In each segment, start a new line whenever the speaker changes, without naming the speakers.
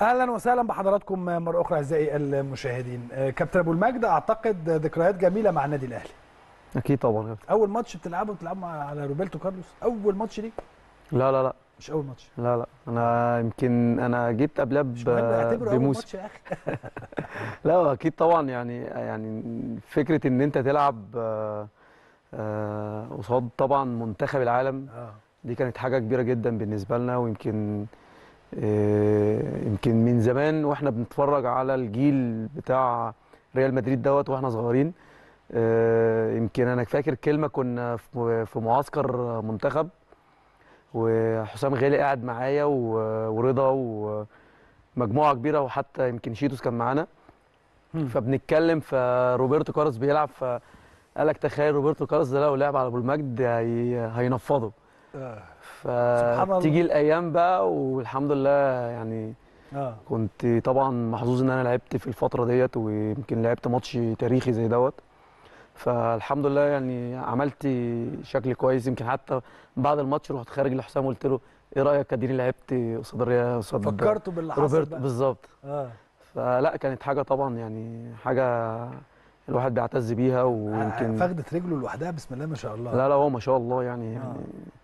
اهلا وسهلا بحضراتكم مره اخرى اعزائي المشاهدين آه، كابتن ابو المجد اعتقد ذكريات جميله مع النادي الاهلي
اكيد طبعا يا كابتن.
اول ماتش بتلعبه بتلعبه مع- على روبرتو كارلوس اول ماتش ليك
لا لا لا
مش اول ماتش
لا لا انا يمكن انا جيت قبلها
مش
ب-
مهم اعتبره اول
بموسم
ماتش يا اخي
لا هو اكيد طبعا يعني يعني فكره ان انت تلعب آه، آه، قصاد طبعا منتخب العالم
اه
دي كانت حاجه كبيره جدا بالنسبه لنا ويمكن آه، يمكن من زمان واحنا بنتفرج على الجيل بتاع ريال مدريد دوت واحنا صغيرين آه، يمكن انا فاكر كلمه كنا في في معسكر منتخب وحسام غالي قاعد معايا و- ورضا ومجموعه كبيره وحتى يمكن شيتوس كان معانا فبنتكلم فروبرتو كارلوس بيلعب فقال لك تخيل روبرتو كارلوس ده لو لعب على ابو المجد هي... هينفضه
اه سبحان الله.
فتيجي الايام بقى والحمد لله يعني
اه
كنت طبعا محظوظ ان انا لعبت في الفتره ديت ويمكن لعبت ماتش تاريخي زي دوت فالحمد لله يعني عملت شكل كويس يمكن حتى بعد الماتش رحت خارج لحسام قلت له ايه رايك اديني لعبت قصاد الريال قصاد
فكرته باللي حصل
روبرت
بقى.
بالظبط
اه
فلا كانت حاجه طبعا يعني حاجه الواحد بيعتز بيها ويمكن
فخدة رجله لوحدها بسم الله ما شاء الله
لا لا هو ما شاء الله يعني يعني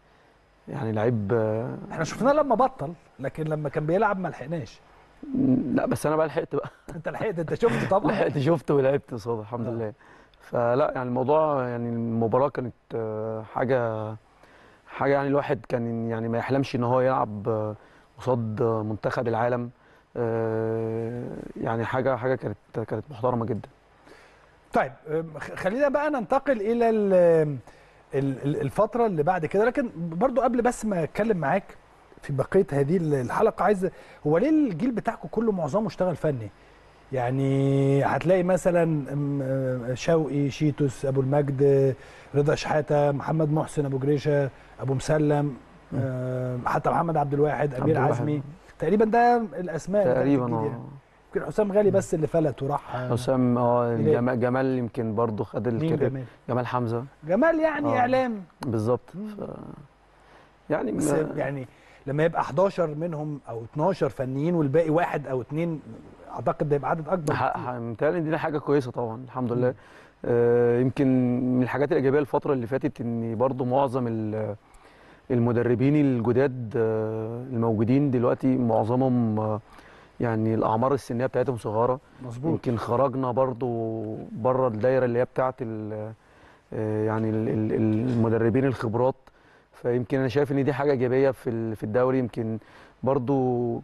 يعني لعيب آه،
احنا شفناه لما بطل لكن لما كان بيلعب ما لحقناش
لا بس انا بقى لحقت بقى
انت لحقت انت شفت طبعا
لحقت شفت ولعبت قصاده الحمد
آه.
لله فلا يعني الموضوع يعني المباراه كانت آه، حاجه حاجه يعني الواحد كان يعني ما يحلمش ان هو يلعب آه، قصاد آه، منتخب العالم آه، يعني حاجه حاجه كانت كانت محترمه جدا
طيب أم، خ- خلينا بقى ننتقل الى ال- ال- ال- الفتره اللي بعد كده لكن برضو قبل بس ما اتكلم معاك في بقيه هذه الحلقه عايز هو ليه الجيل بتاعكم كله معظمه اشتغل فني يعني هتلاقي مثلا أم، أم، شوقي شيتوس ابو المجد رضا شحاته محمد محسن ابو جريشه ابو مسلم أم، حتى محمد عبد الواحد
عبد
امير
الواحد.
عزمي تقريبا ده الاسماء اللي كانت
تقريبا
الجديد
اه
يعني. يمكن حسام غالي بس اللي فلت وراح آه،
حسام اه
ليه؟
جمال, جمال يمكن برضه خد
مين
الكارير
جمال
جمال حمزه
جمال يعني
آه.
اعلام
بالظبط ف يعني
بس
ما-
يعني لما يبقى 11 منهم او 12 فنيين والباقي واحد او اثنين اعتقد ده يبقى عدد اكبر
ح-
بكتير.
ح- متهيألي دي حاجة كويسة طبعا الحمد لله آه، يمكن من الحاجات الإيجابية الفترة اللي فاتت إن برضو معظم ال- المدربين الجداد آه، الموجودين دلوقتي معظمهم آه، يعني الأعمار السنية بتاعتهم صغيرة
مظبوط
يمكن خرجنا برضو بره الدايرة اللي هي بتاعت ال- آه، يعني ال- ال- المدربين الخبرات فيمكن أنا شايف إن دي حاجة إيجابية في ال- في الدوري يمكن برضو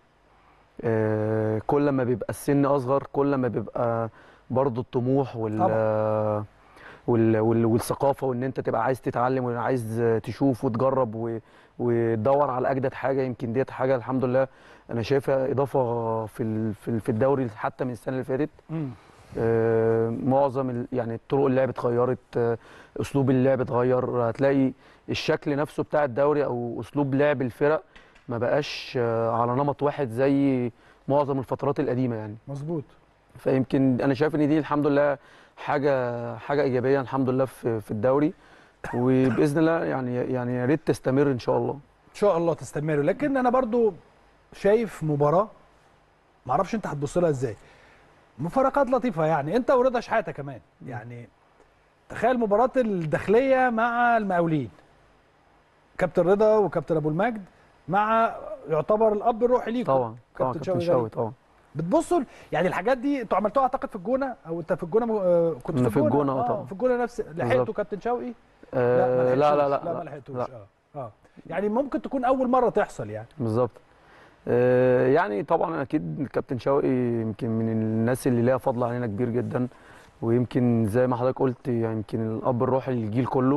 آه، كل ما بيبقى السن اصغر كل ما بيبقى برضو الطموح وال
طبعاً.
وال وال والثقافه وان انت تبقى عايز تتعلم وعايز تشوف وتجرب و- وتدور على اجدد حاجه يمكن ديت حاجه الحمد لله انا شايفها اضافه في ال- في ال- في الدوري حتى من السنه اللي فاتت
مم.
آه، معظم ال- يعني طرق اللعب اتغيرت آه، اسلوب اللعب اتغير هتلاقي الشكل نفسه بتاع الدوري او اسلوب لعب الفرق ما بقاش آه، على نمط واحد زي معظم الفترات القديمه يعني
مظبوط
فيمكن انا شايف ان دي الحمد لله حاجه حاجه ايجابيه الحمد لله في في الدوري وباذن الله يعني يعني يا ريت تستمر ان شاء الله
ان شاء الله تستمر لكن انا برضو شايف مباراه ما اعرفش انت هتبص لها ازاي مفارقات لطيفه يعني انت ورضا شحاته كمان يعني تخيل مباراه الداخليه مع المقاولين كابتن رضا وكابتن ابو المجد مع يعتبر الاب الروحي ليكم
طبعا طبعا
كابتن
كابتن
شوقي
شوقي
غريب.
طبعا
بتبصوا ل- يعني الحاجات دي انتوا عملتوها اعتقد في الجونه او انت في الجونه م- آه، كنت
أنا في الجونة، آه، طبعا.
في الجونه نفس لحقتوا
بالظبط.
كابتن شوقي
آه، لا لا لا
لا ما
لا,
لحقتوش
لا.
اه اه يعني ممكن تكون اول مره تحصل يعني
بالظبط آه، يعني طبعا اكيد الكابتن شوقي يمكن من الناس اللي ليها فضل علينا كبير جدا ويمكن زي ما حضرتك قلت يعني يمكن الاب الروحي للجيل كله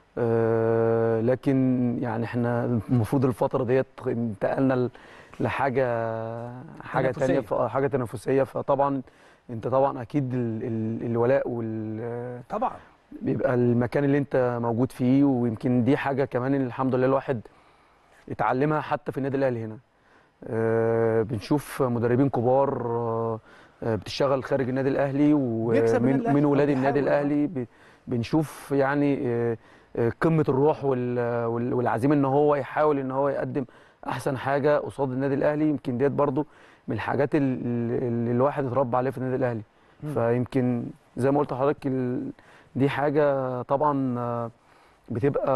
آه، لكن يعني احنا المفروض الفتره ديت انتقلنا ل- لحاجه حاجه
تنافسية.
تانية ف- حاجه تنافسيه فطبعا انت طبعا اكيد ال ال الولاء وال
طبعا
بيبقى المكان اللي انت موجود فيه ويمكن دي حاجه كمان اللي الحمد لله الواحد اتعلمها حتى في النادي الاهلي هنا آه، بنشوف مدربين كبار آه، آه، بتشتغل خارج النادي الاهلي
بيكسب النادي
ومن
الأهلي
من
أو
ولاد
بيحاول،
النادي
آه.
الاهلي ب- بنشوف يعني آه، آه، قمه الروح وال- وال- والعزيمه ان هو يحاول ان هو يقدم احسن حاجه قصاد النادي الاهلي يمكن ديت برضو من الحاجات ال- ال- اللي الواحد اتربى عليها في النادي الاهلي
مم.
فيمكن زي ما قلت لحضرتك ال- دي حاجه طبعا آه، بتبقى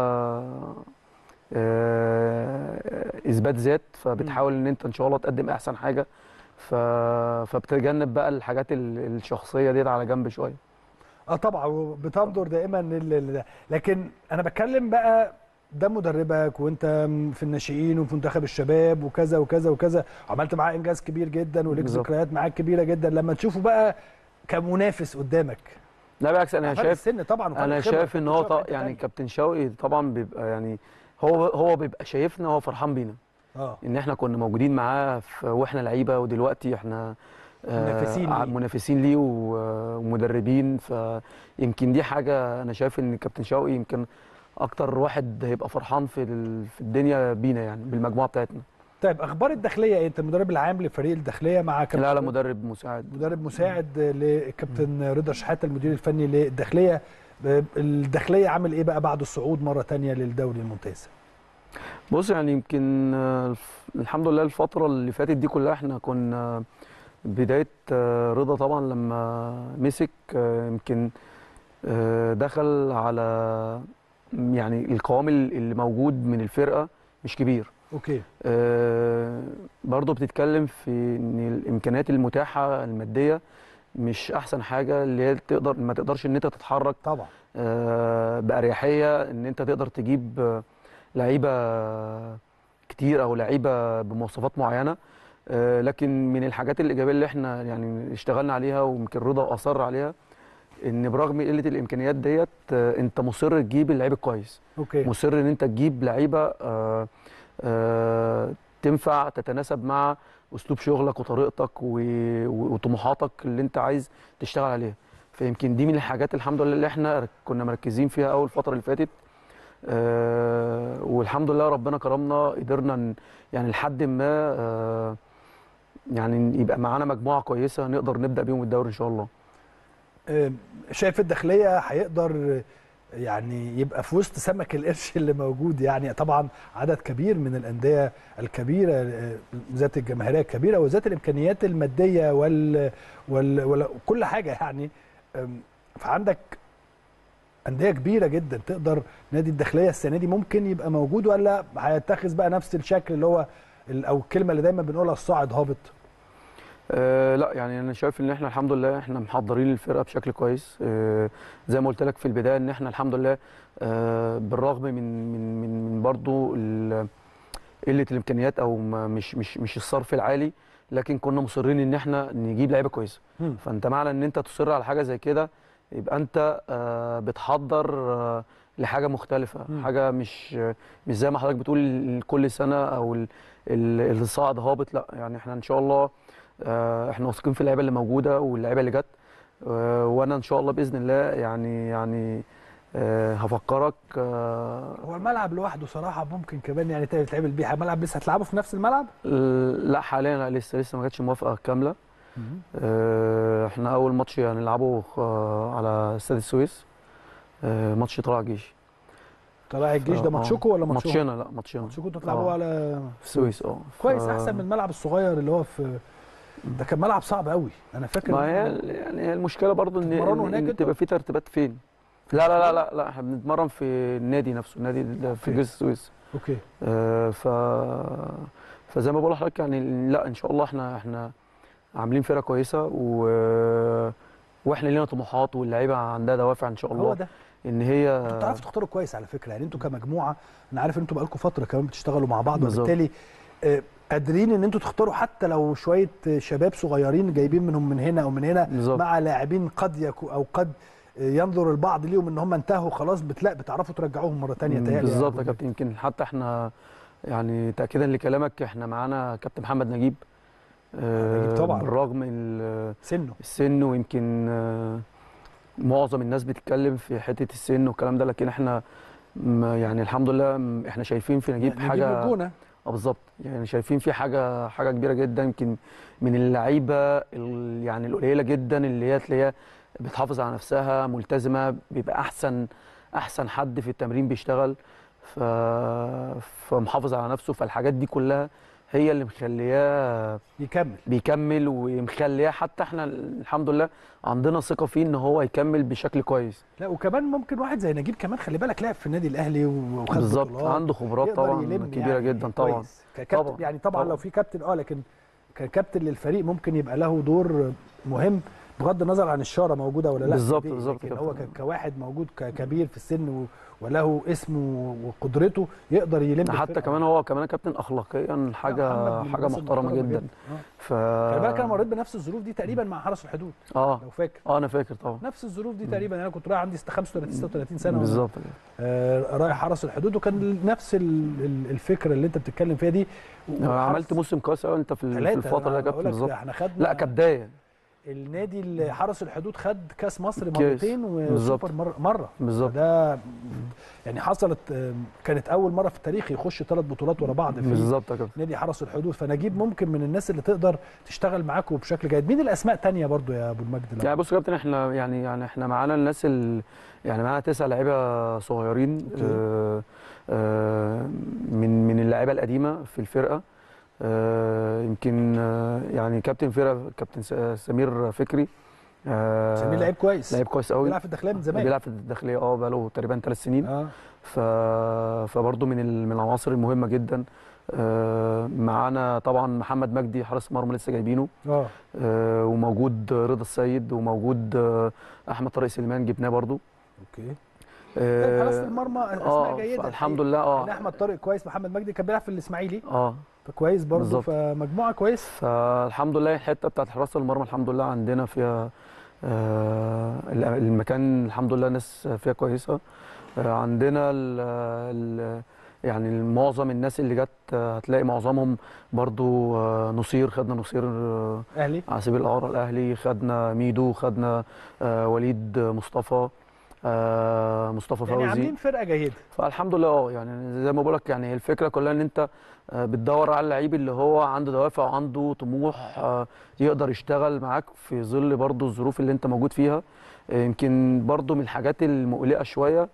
آه، اثبات ذات فبتحاول ان انت ان شاء الله تقدم احسن حاجه ف... فبتتجنب بقى الحاجات ال- الشخصيه ديت على جنب شويه
اه طبعا وبتنظر دائما لل- لل- لكن انا بتكلم بقى ده مدربك وانت في الناشئين وفي منتخب الشباب وكذا وكذا وكذا عملت معاه انجاز كبير جدا وليك
بالظبط.
ذكريات معاه كبيره جدا لما تشوفه بقى كمنافس قدامك
لا بالعكس انا
فرق
شايف
السن طبعا وفرق
انا
الخبرة،
شايف ان هو
كابتن شوقي
ط...
حتة
يعني
تانية.
كابتن شوقي طبعا بيبقى يعني هو هو بيبقى شايفنا هو فرحان بينا
اه
ان احنا كنا موجودين معاه في واحنا لعيبه ودلوقتي احنا آه،
منافسين
ع-
ليه.
منافسين ليه و- ومدربين فيمكن دي حاجه انا شايف ان كابتن شوقي يمكن اكتر واحد هيبقى فرحان في ال- في الدنيا بينا يعني بالمجموعه بتاعتنا
طيب اخبار الداخليه ايه انت المدرب العام لفريق الداخليه مع كابتن
لا لا مدرب مساعد
مدرب مساعد لكابتن رضا شحاته المدير الفني للداخليه الداخليه عامل ايه بقى بعد الصعود مره تانية للدوري الممتاز
بص يعني يمكن آه، الف- الحمد لله الفترة اللي فاتت دي كلها احنا كنا بداية آه، رضا طبعا لما مسك آه، يمكن آه، دخل على يعني القوام اللي موجود من الفرقة مش كبير
اوكي
آه، برضه بتتكلم في ان الامكانيات المتاحة المادية مش احسن حاجة اللي هي تقدر ما تقدرش ان انت تتحرك
طبعا
آه، بأريحية ان انت تقدر تجيب آه، لعيبة كتير او لعيبة بمواصفات معينة آه، لكن من الحاجات الإيجابية اللي احنا يعني اشتغلنا عليها ويمكن رضا أصر عليها ان برغم قلة الإمكانيات ديت آه، انت مصر تجيب اللعيب الكويس
اوكي
مصر ان انت تجيب لعيبة آه، آه، تنفع تتناسب مع اسلوب شغلك وطريقتك و- وطموحاتك اللي انت عايز تشتغل عليها فيمكن دي من الحاجات الحمد لله اللي احنا رك- كنا مركزين فيها اول الفتره اللي فاتت آه والحمد لله ربنا كرمنا قدرنا ن- يعني لحد ما آه يعني يبقى معانا مجموعه كويسه نقدر نبدا بيهم الدوري ان شاء الله
آه، شايف الداخليه هيقدر يعني يبقى في وسط سمك القرش اللي موجود يعني طبعا عدد كبير من الانديه الكبيره آه، ذات الجماهيريه الكبيره وذات الامكانيات الماديه وال وال وال- وكل حاجه يعني آم، فعندك انديه كبيره جدا تقدر نادي الداخليه السنه دي ممكن يبقى موجود ولا هيتخذ بقى نفس الشكل اللي هو ال- او الكلمه اللي دايما بنقولها الصاعد هابط
آه لا يعني انا شايف ان احنا الحمد لله احنا محضرين الفرقه بشكل كويس آه زي ما قلت لك في البدايه ان احنا الحمد لله آه بالرغم من من من, من برضو ال- قله الامكانيات او ما مش مش مش الصرف العالي لكن كنا مصرين ان احنا نجيب لعيبه كويسه
مم.
فانت معنى ان انت تصر على حاجه زي كده يبقى انت آه بتحضر آه لحاجه مختلفه
مم.
حاجه مش مش زي ما حضرتك بتقول كل سنه او ال- ال- الصاعد هابط لا يعني احنا ان شاء الله آه، احنا واثقين في اللعيبه اللي موجوده واللعيبه اللي جت آه، وانا ان شاء الله باذن الله يعني يعني آه، هفكرك آه،
هو الملعب لوحده صراحه ممكن كمان يعني تتعمل بيه الملعب لسه هتلعبه في نفس الملعب
لا حاليا لا لسه لسه ما جاتش موافقه كامله آه، احنا اول ماتش هنلعبه آه، على استاد السويس آه، ماتش طلع جيش
طلع الجيش ده
آه،
ماتشكو ولا ماتشهم؟
ماتشنا لا ماتشنا
ماتشكو انتوا بتلعبوه
آه.
على
في السويس اه
كويس
ف-
احسن من الملعب الصغير اللي هو في ده كان ملعب صعب قوي انا فاكر
ما
إن-
هي ال- يعني هي المشكله برضو ان
بتتمرنوا
إن-
هناك
إن
انتوا؟
تبقى في ترتيبات فين لا لا لا لا لا احنا بنتمرن في النادي نفسه النادي اللي في
أوكي.
جيش السويس
اوكي
آه، ف فزي ما بقول لحضرتك يعني لا ان شاء الله احنا احنا عاملين فرقه كويسه و... واحنا لينا طموحات واللعيبه عندها دوافع ان شاء الله
هو ده
ان هي
انتوا بتعرفوا تختاروا كويس على فكره يعني انتوا كمجموعه انا عارف ان انتوا بقالكم فتره كمان بتشتغلوا مع بعض
بالظبط.
وبالتالي آه، قادرين ان انتوا تختاروا حتى لو شويه شباب صغيرين جايبين منهم من هنا او من هنا
بالظبط.
مع لاعبين قد يكو او قد ينظر البعض ليهم ان هم انتهوا خلاص بتلاقي بتعرفوا ترجعوهم مره ثانيه تهيألي
بالظبط
أبو
يا كابتن يمكن حتى احنا يعني تاكيدا لكلامك احنا معانا كابتن محمد نجيب آه،
نجيب طبعا.
بالرغم ال-
سنه
السن ويمكن آه، معظم الناس بتتكلم في حته السن والكلام ده لكن احنا م- يعني الحمد لله م- احنا شايفين في نجيب
نجيب
حاجه
الجونه
اه بالظبط يعني شايفين في حاجه حاجه كبيره جدا يمكن من اللعيبه ال- يعني القليله جدا اللي هي تلاقيها بتحافظ على نفسها ملتزمه بيبقى احسن احسن حد في التمرين بيشتغل ف... فمحافظ على نفسه فالحاجات دي كلها هي اللي مخلياه
يكمل
بيكمل ومخلياه حتى احنا الحمد لله عندنا ثقه فيه ان هو يكمل بشكل كويس
لا وكمان ممكن واحد زي نجيب كمان خلي بالك لعب في النادي الاهلي وخد
بالظبط
بطولات.
عنده خبرات
يقدر
طبعا
يلم
كبيره
يعني
جدا طبعا
كويس. ككابتن
طبعاً.
يعني طبعا,
طبعاً.
لو في كابتن اه لكن ككابتن للفريق ممكن يبقى له دور مهم بغض النظر عن الشاره موجوده ولا لا
بالظبط،
في البيت،
بالظبط
لكن
كده.
هو ك- كواحد موجود ك- كبير في السن و- وله اسمه وقدرته يقدر يلم
حتى
الفرقة.
كمان هو كمان كابتن اخلاقيا
لا،
حاجه
محمد من
حاجه
الناس
محترمه
المحترمة
جدا
آه.
ف
خلي بالك انا مريت بنفس الظروف دي تقريبا مع حرس الحدود
اه
لو فاكر
اه انا فاكر طبعا
نفس الظروف دي تقريبا انا كنت رايح عندي 35 36 سنه وأنا
بالظبط
آه، رايح حرس الحدود وكان نفس ال- ال- الفكره اللي انت بتتكلم فيها دي
كده. عملت موسم كويس قوي انت في ال- في
ثلاثة
الفتره اللي
أنا
كابتن
بقول لك
بالظبط
احنا خدنا
لا كبدايه
النادي اللي حرس الحدود خد كاس مصر
كاس.
مرتين
بالظبط.
وسوبر مره مره
بالظبط
ده يعني حصلت آم، كانت اول مره في التاريخ يخش ثلاث بطولات ورا بعض في
بالظبط يا كابتن
نادي حرس الحدود فنجيب ممكن من الناس اللي تقدر تشتغل معاكم بشكل جيد مين الاسماء تانية برضو يا ابو المجد لو-
يعني بص يا كابتن احنا يعني يعني احنا معانا الناس ال يعني معانا تسع لعيبه صغيرين
أوكي.
آه آه من من اللعيبه القديمه في الفرقه آه يمكن آه يعني كابتن فرقه كابتن س- سمير فكري آه
سمير لعيب كويس
لعيب كويس قوي
بيلعب في الداخليه من زمان
بيلعب في الداخليه اه بقاله تقريبا ثلاث سنين
اه
ف فبرضه من ال- من العناصر المهمه جدا آه معانا طبعا محمد مجدي حارس مرمى لسه جايبينه
اه
آه، وموجود رضا السيد وموجود آه، احمد طارق سليمان جبناه برضو
اوكي
آه،
حراسه المرمى اسماء
اه
جيده
الحمد لله
يعني
اه
احمد طارق كويس محمد مجدي كان بيلعب في الاسماعيلي
اه
فكويس برضه
بالظبط.
فمجموعه كويس
فالحمد لله الحته بتاعت حراسه المرمى الحمد لله عندنا فيها آه، المكان الحمد لله ناس فيها كويسه آه، عندنا ال ال يعني معظم الناس اللي جت آه، هتلاقي معظمهم برضو آه، نصير خدنا نصير آه،
اهلي
على سبيل الاعاره الاهلي خدنا ميدو خدنا آه، وليد مصطفى آه، مصطفى
يعني
فوزي
عاملين فرقه جيده
فالحمد لله اه يعني زي ما بقول لك يعني الفكره كلها ان انت آه، بتدور على اللعيب اللي هو عنده دوافع وعنده طموح آه، يقدر يشتغل معاك في ظل برضو الظروف اللي انت موجود فيها آه، يمكن برضو من الحاجات المقلقه شويه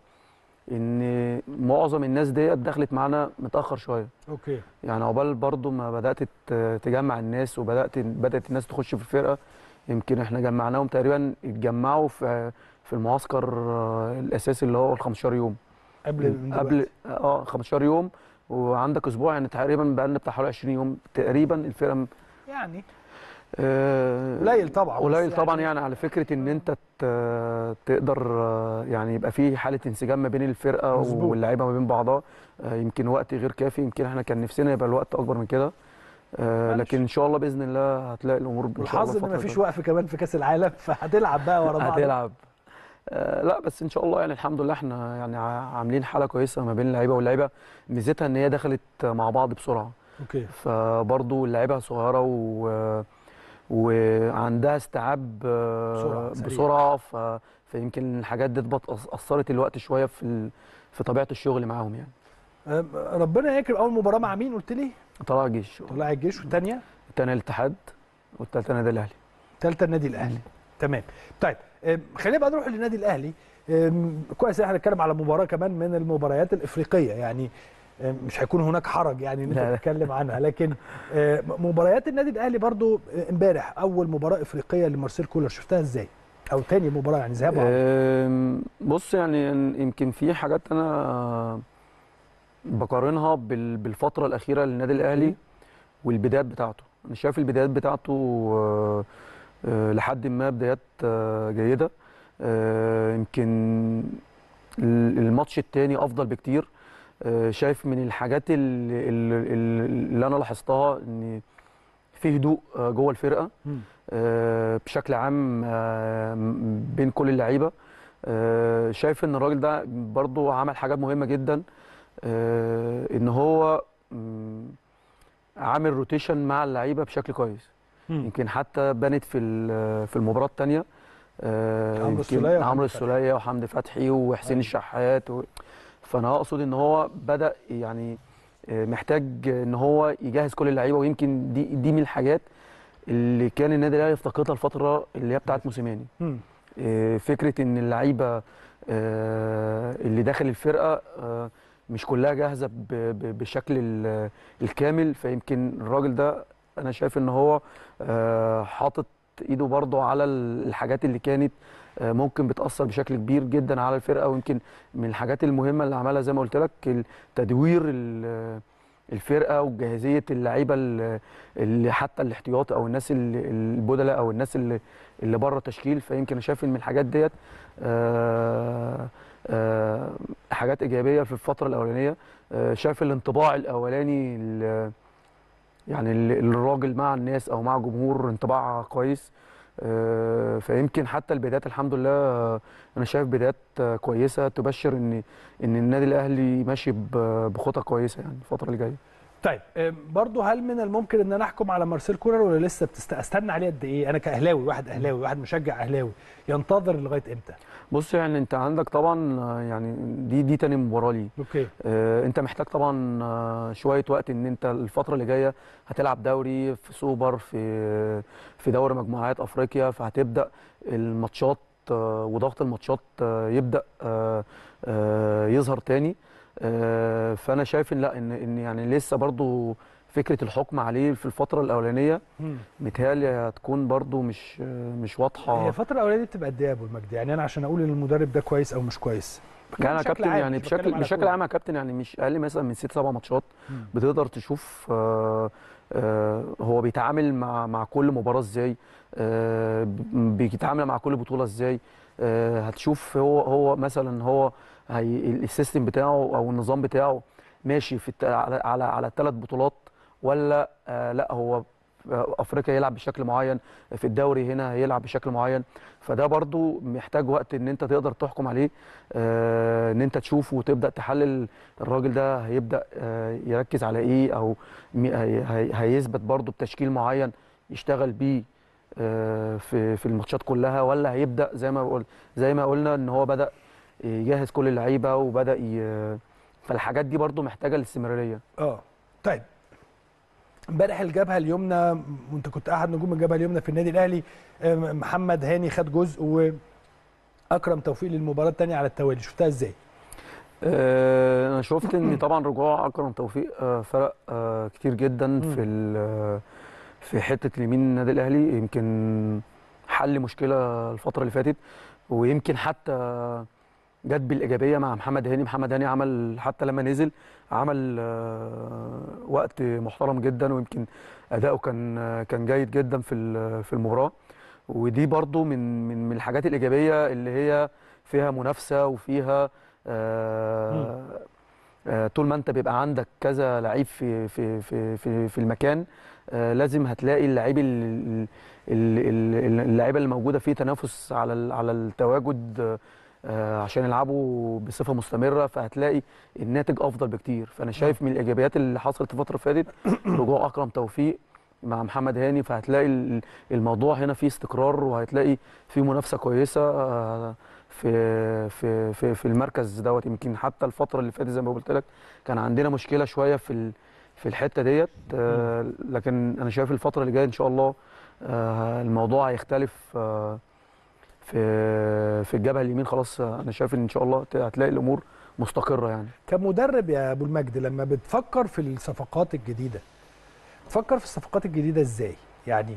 ان معظم الناس ديت دخلت معانا متاخر شويه
اوكي
يعني عقبال برضو ما بدات ت- تجمع الناس وبدات بدات الناس تخش في الفرقه يمكن احنا جمعناهم تقريبا اتجمعوا في في المعسكر آه، الاساسي اللي هو ال 15 يوم
قبل من
قبل
دلوقتي.
اه 15 يوم وعندك اسبوع يعني تقريبا بقى لنا بتاع حوالي 20 يوم تقريبا الفرقه م-
يعني
آه،
قليل طبعا بس
قليل طبعا يعني على فكره ان انت ت- تقدر آه، يعني يبقى في حاله انسجام ما بين الفرقه
مظبوط.
واللعيبه ما بين بعضها آه، يمكن وقت غير كافي يمكن احنا كان نفسنا يبقى الوقت اكبر من كده آه،
معلش.
لكن ان شاء الله باذن الله هتلاقي الامور ان شاء الله
والحظ ان
الفترة
مفيش
الجاية.
وقف كمان في كاس العالم فهتلعب بقى ورا بعض
هتلعب آه لا بس ان شاء الله يعني الحمد لله احنا يعني ع- عاملين حاله كويسه ما بين اللعيبه واللعيبه ميزتها ان هي دخلت مع بعض بسرعه
اوكي
فبرضه اللعيبه صغيره و... وعندها استيعاب آه،
بسرعة، سريع.
بسرعه ف... فيمكن الحاجات دي تبقى أث- اثرت الوقت شويه في ال... في طبيعه الشغل معاهم يعني
أم، ربنا يكرم اول مباراه مع مين قلت لي
طلع الجيش
طلع الجيش والثانيه
الثانيه الاتحاد والثالثه النادي الاهلي
ثالثه النادي الاهلي تمام طيب أم، خلينا بقى نروح للنادي الاهلي أم، كويس إن احنا هنتكلم على مباراه كمان من المباريات الافريقيه يعني أم، مش هيكون هناك حرج يعني ان
لا،
انت
لا.
تتكلم عنها لكن أم، مباريات النادي الاهلي برضو أه، امبارح اول مباراه افريقيه لمارسيل كولر شفتها ازاي او تاني مباراه يعني ذهاب وعودة.
أم، بص يعني يمكن في حاجات انا بقارنها بال- بالفتره الاخيره للنادي الاهلي والبدايات بتاعته انا شايف البدايات بتاعته آه، آه، لحد ما بدايات آه، جيده آه، يمكن ال- الماتش التاني افضل بكتير آه، شايف من الحاجات اللي, اللي, اللي انا لاحظتها ان في هدوء آه، جوه الفرقه
مم.
آه، بشكل عام آه، م- بين كل اللعيبه آه، شايف ان الراجل ده برضو عمل حاجات مهمه جدا آه، ان هو م، عامل روتيشن مع اللعيبه بشكل كويس
مم.
يمكن حتى بانت في ال- في المباراه الثانيه
عمرو السولية وحمدي
عمرو
فتحي.
السوليه وحمدي فتحي وحسين
أيوة.
الشحات و... فانا اقصد ان هو بدا يعني آه، محتاج ان هو يجهز كل اللعيبه ويمكن دي دي من الحاجات اللي كان النادي الاهلي يفتقدها الفتره اللي هي بتاعت موسيماني
مم.
آه، فكره ان اللعيبه آه، اللي داخل الفرقه آه، مش كلها جاهزه ب- ب- بالشكل ال- الكامل فيمكن الراجل ده انا شايف ان هو آه، حاطط ايده برضه على ال- الحاجات اللي كانت آه، ممكن بتاثر بشكل كبير جدا على الفرقه ويمكن من الحاجات المهمه اللي عملها زي ما قلت لك تدوير ال- الفرقه وجاهزيه اللعيبه ال- اللي حتى الاحتياطي او الناس ال- البدلاء او الناس اللي اللي بره التشكيل فيمكن انا شايف ان من الحاجات ديت آه، آه، حاجات ايجابيه في الفتره الاولانيه آه، شايف الانطباع الاولاني ال- يعني ال- الراجل مع الناس او مع جمهور انطباع كويس آه، فيمكن حتى البدايات الحمد لله آه، انا شايف بدايات آه، كويسه تبشر ان ان النادي الاهلي ماشي ب- بخطى كويسه يعني الفتره اللي جايه
طيب آم، برضو هل من الممكن ان انا احكم على مارسيل كولر ولا لسه بتست... استنى عليه قد ايه انا كاهلاوي واحد اهلاوي واحد مشجع اهلاوي ينتظر لغايه امتى
بص يعني انت عندك طبعا آه، يعني دي دي تاني مباراه ليه
اوكي
آه، انت محتاج طبعا آه، شويه وقت ان انت الفتره اللي جايه هتلعب دوري في سوبر في في دوري مجموعات افريقيا فهتبدا الماتشات آه، وضغط الماتشات آه، يبدا آه، آه، يظهر تاني آه، فانا شايف ان لا ان ان يعني لسه برضو فكره الحكم عليه في الفتره الاولانيه متهيألي هتكون برضو مش آه، مش
هي
واضحه
الفتره الاولانيه دي بتبقى قد ايه يا ابو المجد يعني انا عشان اقول ان المدرب ده كويس او مش كويس
كان يا
بشكل
كابتن
عام،
يعني
مش بتكلم
بشكل
على
بشكل
كورة.
عام يا كابتن يعني مش اقل مثلا من ست سبع ماتشات
مم.
بتقدر تشوف آه، آه، هو بيتعامل مع مع كل مباراه ازاي آه، ب- بيتعامل مع كل بطوله ازاي آه، هتشوف هو هو مثلا هو هي السيستم بتاعه او النظام بتاعه ماشي في الت- على على على الثلاث بطولات ولا آه، لا هو في افريقيا يلعب بشكل معين في الدوري هنا هيلعب بشكل معين فده برضو محتاج وقت ان انت تقدر تحكم عليه آه، ان انت تشوفه وتبدا تحلل الراجل ده هيبدا آه، يركز على ايه او مي- هي- هي- هيثبت برضو بتشكيل معين يشتغل بيه آه، في في الماتشات كلها ولا هيبدا زي ما بقول زي ما قلنا ان هو بدا يجهز كل اللعيبه وبدا ي... فالحاجات دي برضو محتاجه الاستمراريه
اه طيب امبارح الجبهه اليمنى وانت كنت احد نجوم الجبهه اليمنى في النادي الاهلي آم، محمد هاني خد جزء واكرم توفيق للمباراه الثانيه على التوالي شفتها ازاي؟
آه، انا شفت ان طبعا رجوع اكرم توفيق آه، فرق آه، كتير جدا في ال- في حته اليمين النادي الاهلي يمكن حل مشكله الفتره اللي فاتت ويمكن حتى جت بالايجابيه مع محمد هاني محمد هاني عمل حتى لما نزل عمل آه، وقت محترم جدا ويمكن اداؤه كان آه، كان جيد جدا في ال- في المباراه ودي برضو من من من الحاجات الايجابيه اللي هي فيها منافسه وفيها آه، آه، طول ما انت بيبقى عندك كذا لعيب في في في في, في المكان آه، لازم هتلاقي اللعيب ال- ال- ال- اللعيبه اللي موجوده فيه تنافس على ال- على التواجد آه، عشان يلعبوا بصفه مستمره فهتلاقي الناتج افضل بكتير فانا شايف من الايجابيات اللي حصلت الفتره اللي فاتت رجوع اكرم توفيق مع محمد هاني فهتلاقي ال- الموضوع هنا فيه استقرار وهتلاقي فيه منافسه كويسه آه، في في في في المركز دوت يمكن حتى الفتره اللي فاتت زي ما قلت لك كان عندنا مشكله شويه في ال- في الحته ديت آه، لكن انا شايف الفتره اللي جايه ان شاء الله آه، الموضوع هيختلف آه، في في الجبهه اليمين خلاص آه، انا شايف ان ان شاء الله هتلاقي الامور مستقره يعني
كمدرب يا ابو المجد لما بتفكر في الصفقات الجديده تفكر في الصفقات الجديده ازاي يعني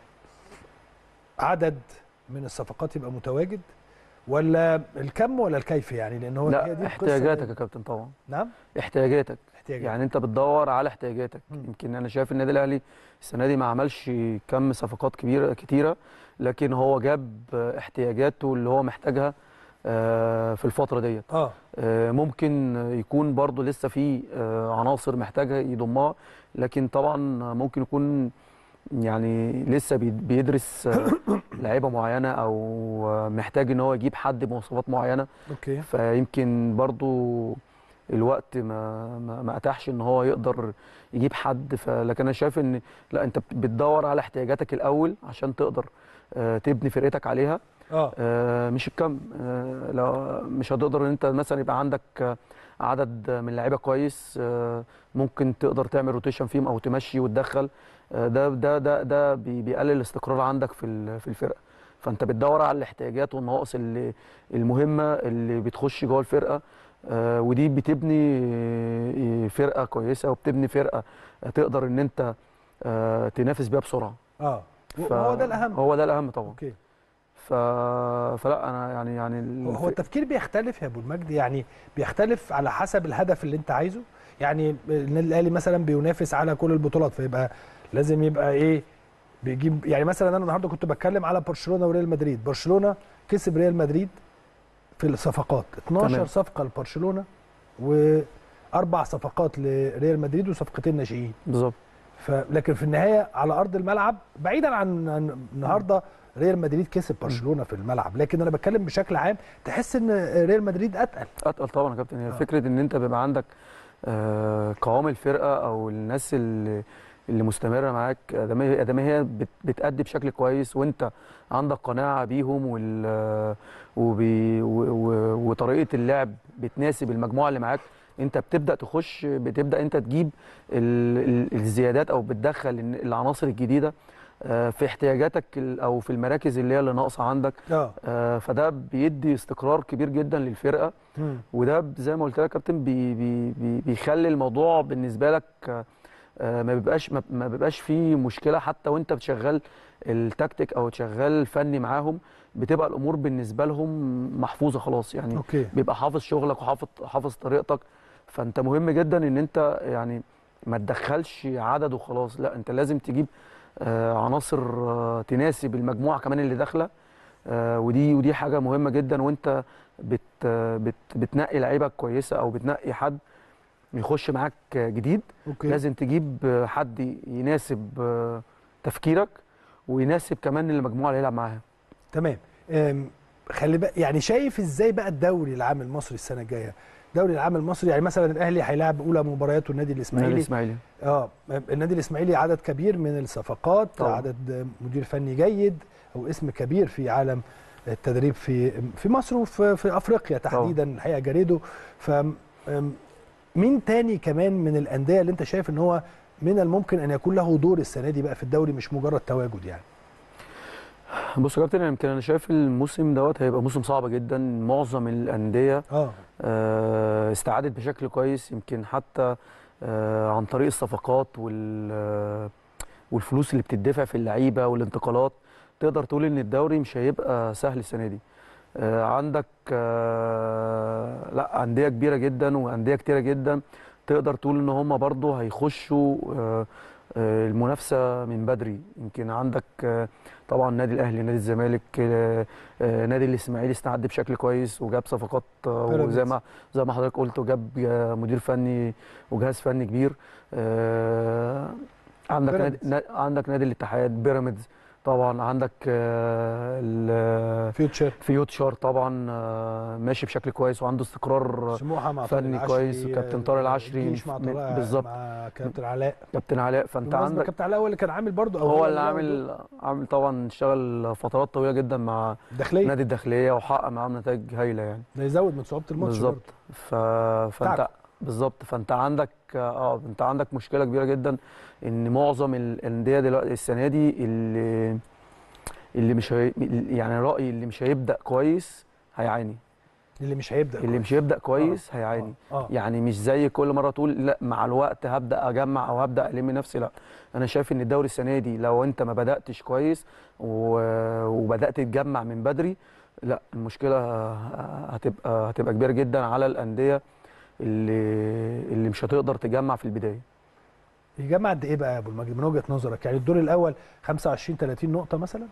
عدد من الصفقات يبقى متواجد ولا الكم ولا الكيف يعني لان هو هي
لا
دي القصة
احتياجاتك
اللي-
يا كابتن طبعا
نعم
احتياجاتك
احتياجات
يعني انت بتدور على احتياجاتك
مم.
يمكن انا شايف النادي الاهلي السنه دي ما عملش كم صفقات كبيره كتيره لكن هو جاب احتياجاته اللي هو محتاجها آه، في الفتره ديت
اه
آه، ممكن يكون برضو لسه في آه، عناصر محتاجها يضمها لكن طبعا ممكن يكون يعني لسه بي- بيدرس آه، لعيبه معينه او آه، محتاج ان هو يجيب حد بمواصفات معينه
اوكي
فيمكن برضو الوقت ما ما, ما اتاحش ان هو يقدر يجيب حد فلكن انا شايف ان لا انت بتدور على احتياجاتك الاول عشان تقدر آه، تبني فرقتك عليها
اه
آه، مش الكم آه، لو مش هتقدر ان انت مثلا يبقى عندك آه، عدد من اللعيبه كويس آه، ممكن تقدر تعمل روتيشن فيهم او تمشي وتدخل آه، ده ده ده ده بي- بيقلل الاستقرار عندك في ال- في الفرقه فانت بتدور على الاحتياجات والنواقص اللي المهمه اللي بتخش جوه الفرقه آه، ودي بتبني آه، فرقه كويسه وبتبني فرقه تقدر ان انت آه، تنافس بيها بسرعه
اه
ف-
وهو ده الاهم
هو ده الاهم طبعا
اوكي
ف... فلا انا يعني يعني
هو- هو
الف-
التفكير بيختلف يا ابو المجد يعني بيختلف على حسب الهدف اللي انت عايزه يعني النادي الاهلي مثلا بينافس على كل البطولات فيبقى لازم يبقى ايه بيجيب يعني مثلا انا النهارده كنت بتكلم على برشلونه وريال مدريد برشلونه كسب ريال مدريد في الصفقات 12
تمام.
صفقه لبرشلونه واربع صفقات لريال مدريد وصفقتين ناشئين
بالظبط
ف... لكن في النهايه على ارض الملعب بعيدا عن عن النهارده ريال مدريد كسب برشلونه في الملعب لكن انا بتكلم بشكل عام تحس ان ريال مدريد اتقل
اتقل طبعا يا كابتن هي
آه.
فكره ان انت بيبقى عندك آه، قوام الفرقه او الناس اللي اللي مستمره معاك ادام هي ادام هي بت- بتأدي بشكل كويس وانت عندك قناعه بيهم وال وبي و- و- وطريقه اللعب بتناسب المجموعه اللي معاك انت بتبدا تخش بتبدا انت تجيب ال- ال- الزيادات او بتدخل الن- العناصر الجديده آه، في احتياجاتك ال- او في المراكز اللي هي اللي ناقصه عندك
اه
آه، فده بيدي استقرار كبير جدا للفرقه وده ب- زي ما قلت لك يا كابتن بي بي بي بيخلي الموضوع بالنسبه لك آه، آه، ما بيبقاش ما- ما بيبقاش فيه مشكله حتى وانت بتشغل التكتيك او تشغل فني معاهم بتبقى الامور بالنسبه لهم محفوظه خلاص يعني
اوكي
بيبقى حافظ شغلك وحافظ حافظ طريقتك فانت مهم جدا ان انت يعني ما تدخلش عدد وخلاص لا انت لازم تجيب آه، عناصر آه، تناسب المجموعه كمان اللي داخله آه، ودي ودي حاجه مهمه جدا وانت بت بت بتنقي لعيبه كويسه او بتنقي حد يخش معاك جديد
اوكي
لازم تجيب آه، حد يناسب آه، تفكيرك ويناسب كمان المجموعه اللي هيلعب معاها
تمام أم، خلي بقى يعني شايف ازاي بقى الدوري العام المصري السنه الجايه الدوري العام المصري يعني مثلا الاهلي هيلاعب اولى مبارياته النادي
النادي
الاسماعيلي
الاسماعيلي
اه النادي الاسماعيلي عدد كبير من الصفقات
طبعا.
عدد مدير فني جيد او اسم كبير في عالم التدريب في في مصر وفي في افريقيا تحديدا الحقيقه جاريدو ف أم، مين تاني كمان من الانديه اللي انت شايف ان هو من الممكن ان يكون له دور السنه دي بقى في الدوري مش مجرد تواجد يعني
بص يا كابتن يمكن انا شايف الموسم دوت هيبقى موسم صعب جدا معظم الانديه
اه
آه، استعادت بشكل كويس يمكن حتى آه، عن طريق الصفقات وال آه، والفلوس اللي بتدفع في اللعيبه والانتقالات تقدر تقول ان الدوري مش هيبقى سهل السنه دي آه، عندك آه، لا انديه كبيره جدا وانديه كتيره جدا تقدر تقول ان هم برضو هيخشوا آه، آه، المنافسه من بدري يمكن عندك آه، طبعا النادي الاهلي نادي الزمالك آه، آه، نادي الاسماعيلي استعد بشكل كويس وجاب صفقات آه، وزي
بيراميدز.
ما زي ما حضرتك قلت وجاب آه، مدير فني وجهاز فني كبير آه، عندك نادي
بيراميدز.
نا- عندك نادي الاتحاد بيراميدز طبعا عندك آه، ال-
فيوتشر
فيوتشار طبعا آه، ماشي بشكل كويس وعنده استقرار
سموحه مع طارق
فني
العشري،
كويس وكابتن طارق العشري
الجيش مع
من-
طارق
بالظبط.
مع كابتن علاء
كابتن علاء فانت
بالمناسبة
عندك
كابتن علاء هو اللي كان عامل برضه أو
هو اللي
له دور
عامل عامل طبعا اشتغل فترات طويله جدا مع
داخليه
نادي الداخليه وحقق معاهم نتائج هايله يعني
ده يزود من صعوبه الماتش برضه.
بالظبط ف... فانت
تعب.
بالظبط فانت عندك اه انت عندك مشكله كبيره جدا ان معظم الانديه دلوقتي السنه دي اللي اللي مش هي... يعني رايي اللي مش هيبدا كويس هيعاني
اللي مش هيبدا
اللي
كويس.
مش هيبدا كويس هيعاني
اه, آه.
يعني مش زي كل مره تقول لا مع الوقت هبدا اجمع او هبدا الم نفسي لا انا شايف ان الدوري السنه دي لو انت ما بداتش كويس و... وبدات تجمع من بدري لا المشكله هتبقى هتبقى كبيره جدا على الانديه اللي اللي مش هتقدر تجمع في البدايه
يجمع قد ايه بقى يا ابو المجد من وجهه نظرك يعني الدور الاول 25 30 نقطه مثلا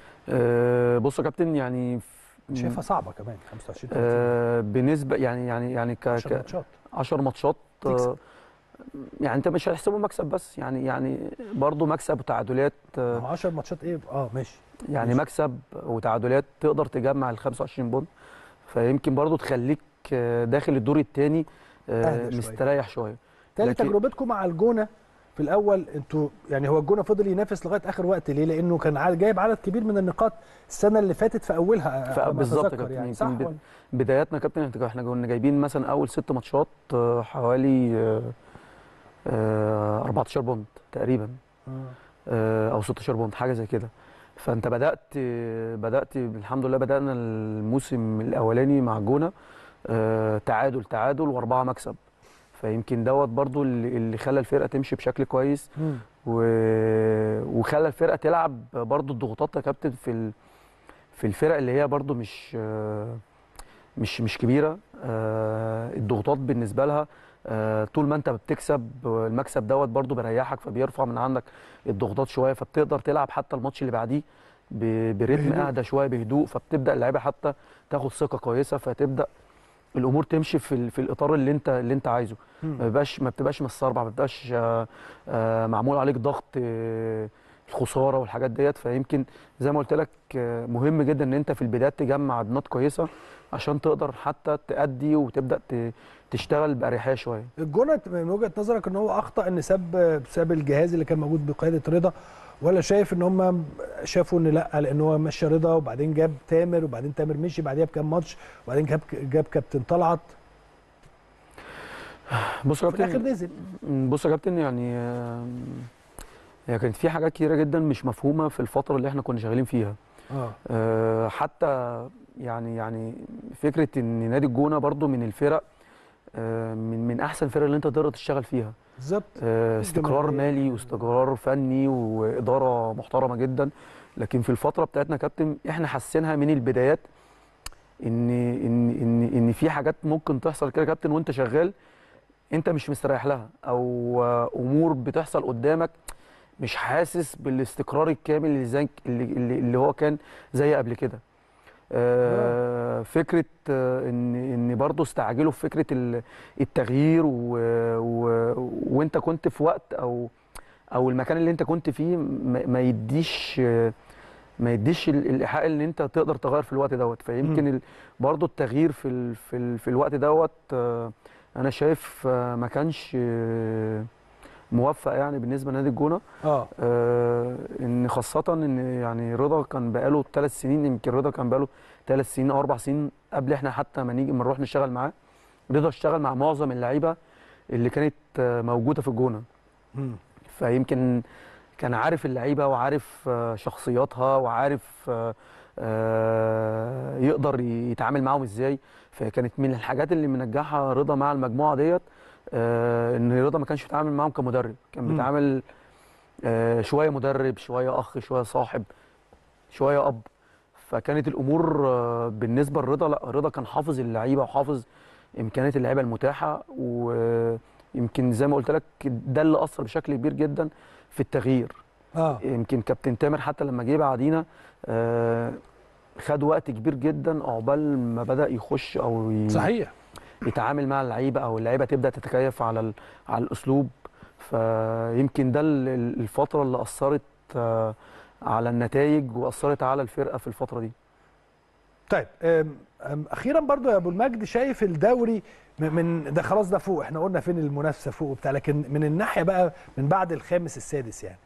أه بص يا كابتن يعني
أنا شايفها صعبه كمان 25 30
أه بالنسبه يعني يعني يعني ك
10
ك
ماتشات
10 ماتشات
تكسب.
آه، يعني انت مش هتحسبه مكسب بس يعني يعني برضه مكسب وتعادلات آه،
ما هو 10 ماتشات ايه اه ماشي
يعني
ماشي.
مكسب وتعادلات تقدر تجمع ال 25 بونت فيمكن برضه تخليك آه، داخل الدور الثاني
أهدى شوية.
مستريح شويه
تاني
لكن-
تجربتكم مع الجونه في الاول انتوا يعني هو الجونه فضل ينافس لغايه اخر وقت ليه؟ لانه كان عاد- جايب عدد كبير من النقاط السنه اللي فاتت في اولها
ف-
على ما
بالظبط
أتذكر
كابتن،
يعني
يمكن
صح
بت-
ولا؟
بداياتنا يا كابتن إحنا- احنا كنا جايبين مثلا اول ست ماتشات آه، حوالي آه، آه، 14 بونت تقريبا
آه.
آه، او 16 بونت حاجه زي كده فانت بدات بدات الحمد لله بدانا الموسم الاولاني مع الجونه آه، تعادل تعادل واربعه مكسب فيمكن دوت برضو اللي اللي خلى الفرقه تمشي بشكل كويس
مم.
و... وخلى الفرقه تلعب برضو الضغوطات يا كابتن في ال... في الفرق اللي هي برضو مش آه، مش مش كبيره آه، الضغوطات بالنسبه لها آه، طول ما انت بتكسب المكسب دوت برضو بيريحك فبيرفع من عندك الضغوطات شويه فبتقدر تلعب حتى الماتش اللي بعديه ب- برتم
بهدوء.
اهدى شويه بهدوء فبتبدا اللعيبه حتى تاخد ثقه كويسه فتبدا الامور تمشي في ال- في الاطار اللي انت اللي انت عايزه
مم.
ما بيبقاش ما بتبقاش مستربع ما بتبقاش آه، آه، معمول عليك ضغط آه، الخساره والحاجات ديت فيمكن زي ما قلت لك آه، مهم جدا ان انت في البدايات تجمع عدنات كويسه عشان تقدر حتى تأدي وتبدا ت- تشتغل باريحيه شويه
الجونه من وجهه نظرك ان هو اخطا ان ساب ساب الجهاز اللي كان موجود بقياده رضا ولا شايف ان هم شافوا ان لا لان هو مشى رضا وبعدين جاب تامر وبعدين تامر مشي بعديها بكام ماتش وبعدين جاب جاب كابتن طلعت
بص يا
في الاخر
كابتن
نزل
بص يا كابتن يعني آم، هي كانت في حاجات كتيره جدا مش مفهومه في الفتره اللي احنا كنا شغالين فيها
اه
آه، حتى يعني يعني فكره ان نادي الجونه برضو من الفرق آه، من من احسن الفرق اللي انت تقدر تشتغل فيها
بالظبط
آه، استقرار
الجماهيرية.
مالي واستقرار فني واداره محترمه جدا لكن في الفتره بتاعتنا يا كابتن احنا حسينها من البدايات ان ان ان ان في حاجات ممكن تحصل كده يا كابتن وانت شغال انت مش مستريح لها او آه، امور بتحصل قدامك مش حاسس بالاستقرار الكامل اللي زي اللي, اللي اللي هو كان زي قبل كده آه، فكره آه، ان ان برضه استعجلوا في فكره ال- التغيير و و وانت كنت في وقت او او المكان اللي انت كنت فيه ما ما يديش آه، ما يديش ال- الايحاء ان انت تقدر تغير في الوقت دوت فيمكن ال- برضه التغيير في ال في ال في الوقت دوت آه، انا شايف آه، ما كانش آه، موفق يعني بالنسبه لنادي الجونه
اه
آه، ان خاصه ان يعني رضا كان بقاله ثلاث سنين يمكن رضا كان بقاله ثلاث سنين او اربع سنين قبل احنا حتى ما نيجي ما نروح نشتغل معاه رضا اشتغل مع معظم اللعيبه اللي كانت آه، موجوده في الجونه
مم.
فيمكن كان عارف اللعيبه وعارف آه، شخصياتها وعارف آه، آه، يقدر يتعامل معاهم ازاي فكانت من الحاجات اللي منجحها رضا مع المجموعه ديت آه، ان رضا ما كانش بيتعامل معاهم كمدرب كان
مم.
بيتعامل آه، شويه مدرب شويه اخ شويه صاحب شويه اب فكانت الامور آه، بالنسبه لرضا لا رضا كان حافظ اللعيبه وحافظ امكانيات اللعيبه المتاحه ويمكن زي ما قلت لك ده اللي اثر بشكل كبير جدا في التغيير
اه
يمكن كابتن تامر حتى لما جه بعدينا آه، خد وقت كبير جدا عقبال ما بدا يخش او ي-
صحيح
يتعامل مع اللعيبه او اللعيبه تبدا تتكيف على ال- على الاسلوب فيمكن ده ال- ال- الفتره اللي اثرت آه، على النتائج واثرت على الفرقه في الفتره دي
طيب أم أم اخيرا برضو يا ابو المجد شايف الدوري م- من ده خلاص ده فوق احنا قلنا فين المنافسه فوق وبتاع لكن من الناحيه بقى من بعد الخامس السادس يعني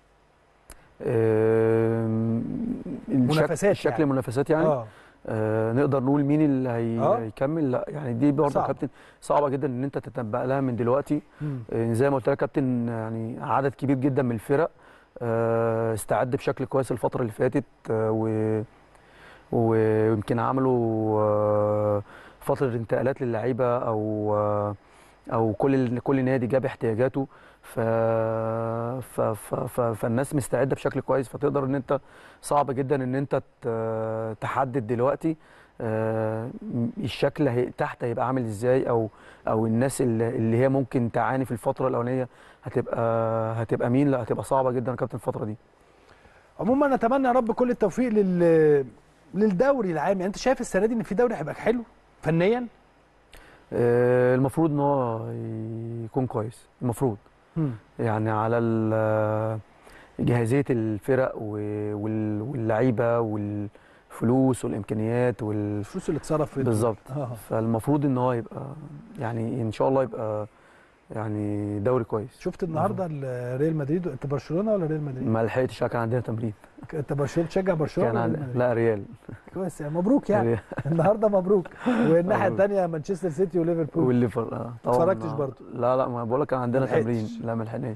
آم، الشك-
منافسات
شكل
يعني.
المنافسات يعني
اه
آه نقدر نقول مين اللي هي
آه.
هيكمل لا يعني دي برضه
صعب.
يا كابتن صعبه جدا ان انت تتنبأ لها من دلوقتي
مم.
آه، زي ما قلت لك يا كابتن يعني عدد كبير جدا من الفرق آه، استعد بشكل كويس الفتره اللي فاتت آه، و ويمكن عملوا آه، فتره انتقالات للعيبه او آه، او كل كل نادي جاب احتياجاته ف... ف... ف... ف... فالناس مستعده بشكل كويس فتقدر ان انت صعب جدا ان انت ت- تحدد دلوقتي آه، الشكل هي... تحت هيبقى عامل ازاي او او الناس اللي اللي هي ممكن تعاني في الفتره الاولانيه هتبقى هتبقى مين لا هتبقى صعبه جدا يا كابتن الفتره دي
عموما نتمنى يا رب كل التوفيق لل للدوري العام يعني انت شايف السنه دي ان في دوري هيبقى حلو فنيا
آه، المفروض ان هو يكون كويس المفروض
مم.
يعني على ال- جاهزيه الفرق و- وال- واللعيبه والفلوس والامكانيات وال
الفلوس اللي اتصرفت
بالظبط
اه
فالمفروض ان هو يبقى يعني ان شاء الله يبقى يعني دوري كويس
شفت النهارده ال- ريال مدريد انت برشلونه ولا ريال مدريد؟
ما لحقتش كان عندنا تمرين
انت برشلونه تشجع برشلونه
كان
ولا ريال
عند...
مدريد؟
لا ريال
كويس يعني مبروك يعني
ريال.
النهارده مبروك والناحيه
مبروك.
الثانيه مانشستر سيتي وليفربول
والليفر اه طبعا
اتفرجتش برضه؟
لا لا ما بقول لك كان عندنا
ما لحقتش.
تمرين لا ما لحقناش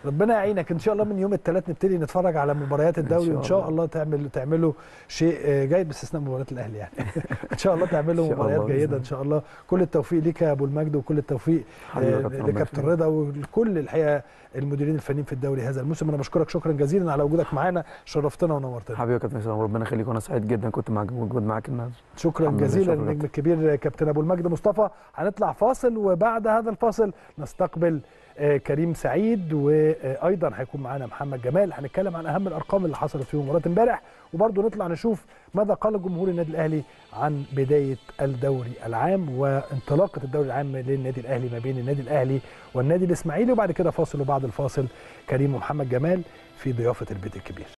ربنا يعينك ان شاء الله من يوم الثلاث نبتدي نتفرج على مباريات الدوري
شاء
وان شاء
الله.
الله تعمل تعملوا شيء آه، جيد باستثناء مباريات الاهلي يعني ان شاء الله تعملوا
إن شاء
مباريات
الله بإذن
جيده
الله.
ان شاء الله كل التوفيق ليك يا ابو المجد وكل التوفيق
حبيبي يا
آه،
كابتن، ربنا
لكابتن
يخليك.
رضا ولكل الحقيقه المديرين الفنيين في الدوري هذا الموسم انا بشكرك شكرا جزيلا على وجودك معانا شرفتنا ونورتنا
حبيبي يا كابتن اسلام ربنا يخليك وانا سعيد جدا كنت معاك موجود معاك النهارده
شكرا
الحمد لله،
جزيلا
شكرا
النجم
كابتن.
الكبير كابتن ابو المجد مصطفى هنطلع فاصل وبعد هذا الفاصل نستقبل آه، كريم سعيد وايضا هيكون معانا محمد جمال هنتكلم عن اهم الارقام اللي حصلت في مباراه امبارح وبرضه نطلع نشوف ماذا قال جمهور النادي الاهلي عن بدايه الدوري العام وانطلاقه الدوري العام للنادي الاهلي ما بين النادي الاهلي والنادي الاسماعيلي وبعد كده فاصل وبعد الفاصل كريم ومحمد جمال في ضيافه البيت الكبير